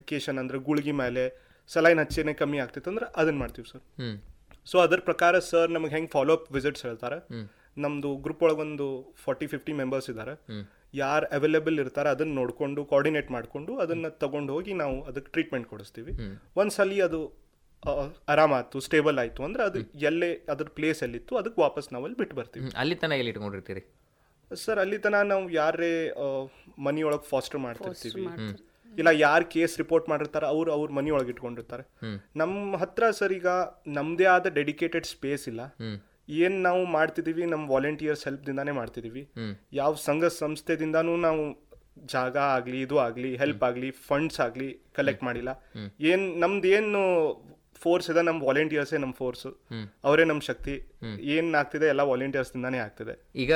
Medication ಅಂದ್ರೆ ಗುಳಿಗೆ ಮೇಲೆ ಸಲೈನ್ ಹಚ್ಚೇನೆ ಕಮ್ಮಿ ಆಗ್ತಿತ್ತು ಅಂದ್ರೆ ಅದನ್ನ ಮಾಡ್ತೀವಿ ಸರ್ ಹ್ಞೂ ಸೊ ಅದ್ರ ಪ್ರಕಾರ ಸರ್ ನಮಗೆ ಹೆಂಗೆ ಫಾಲೋ ಅಪ್ ವಿಸಿಟ್ಸ್ ಹೇಳ್ತಾರೆ ನಮ್ಮದು ಗ್ರೂಪ್ ಒಳಗೆ ಒಂದು ಫಾರ್ಟಿ ಫಿಫ್ಟಿ ಮೆಂಬರ್ಸ್ ಇದ್ದಾರೆ ಯಾರು ಅವೈಲೇಬಲ್ ಇರ್ತಾರೆ ಅದನ್ನ ನೋಡಿಕೊಂಡು ಕೋಆರ್ಡಿನೇಟ್ ಮಾಡಿಕೊಂಡು ಅದನ್ನ ತಗೊಂಡು ಹೋಗಿ ನಾವು ಅದಕ್ಕೆ ಟ್ರೀಟ್ಮೆಂಟ್ ಕೊಡಿಸ್ತೀವಿ ಒಂದ್ಸಲಿ ಅದು ಆ, ಆರಾಮಾಯ್ತು ಸ್ಟೇಬಲ್ ಆಯ್ತು ಅಂದ್ರೆ ಅದು ಎಲ್ಲೇ ಅದ್ರ ಪ್ಲೇಸ್ ಎಲ್ಲಿತ್ತು ಅದಕ್ಕೆ ವಾಪಸ್ ನಾವು ಅಲ್ಲಿ ಬಿಟ್ಟು ಬರ್ತೀವಿ ಹ್ಮ್. ಅಲ್ಲಿ ತನಕ ಎಲ್ಲಿ ಇಟ್ಕೊಂಡಿರ್ತೀರಿ ಸರ್ ಅಲ್ಲಿ ತನಕ ನಾವು ಯಾರೇ ಮನಿ ಒಳಗೆ ಫಾಸ್ಟರ್ ಮಾಡ್ತಿರ್ತೀವಿ ಇಲ್ಲ ಯಾರು ಕೇಸ್ ರಿಪೋರ್ಟ್ ಮಾಡಿರ್ತಾರ ಅವ್ರು ಅವ್ರ ಮನಿ ಒಳಗೆ ಇಟ್ಕೊಂಡಿರ್ತಾರೆ ನಮ್ಮ ಹತ್ರ ಸರ್ ಈಗ ನಮ್ದೇ ಆದ ಡೆಡಿಕೇಟೆಡ್ ಸ್ಪೇಸ್ ಇಲ್ಲ ಏನ್ ನಾವು ಮಾಡ್ತಿದೀವಿ ನಮ್ಮ ವಾಲಂಟಿಯರ್ಸ್ ಹೆಲ್ಪ್ದಿಂದಾನೇ ಮಾಡ್ತಿದೀವಿ ಯಾವ ಸಂಘ ಸಂಸ್ಥೆದಿಂದಾನು ನಾವು ಜಾಗ ಆಗ್ಲಿ ಇದು ಆಗ್ಲಿ ಹೆಲ್ಪ್ ಆಗ್ಲಿ ಫಂಡ್ಸ್ ಆಗ್ಲಿ ಕಲೆಕ್ಟ್ ಮಾಡಿಲ್ಲ ಏನ್ ನಮ್ದು ಏನು ಫೋರ್ಸ್ ಇದೆ ನಮ್ಮ ವಾಲಂಟಿಯರ್ಸೇ ನಮ್ಮ ಫೋರ್ಸ್ ಅವರೇ ನಮ್ಮ ಶಕ್ತಿ ಏನ್ ಆಗ್ತಿದೆ ಎಲ್ಲ ವಾಲಂಟಿಯರ್ಸ್ ದಿಂದಾನೇ ಆಗ್ತಿದೆ ಈಗ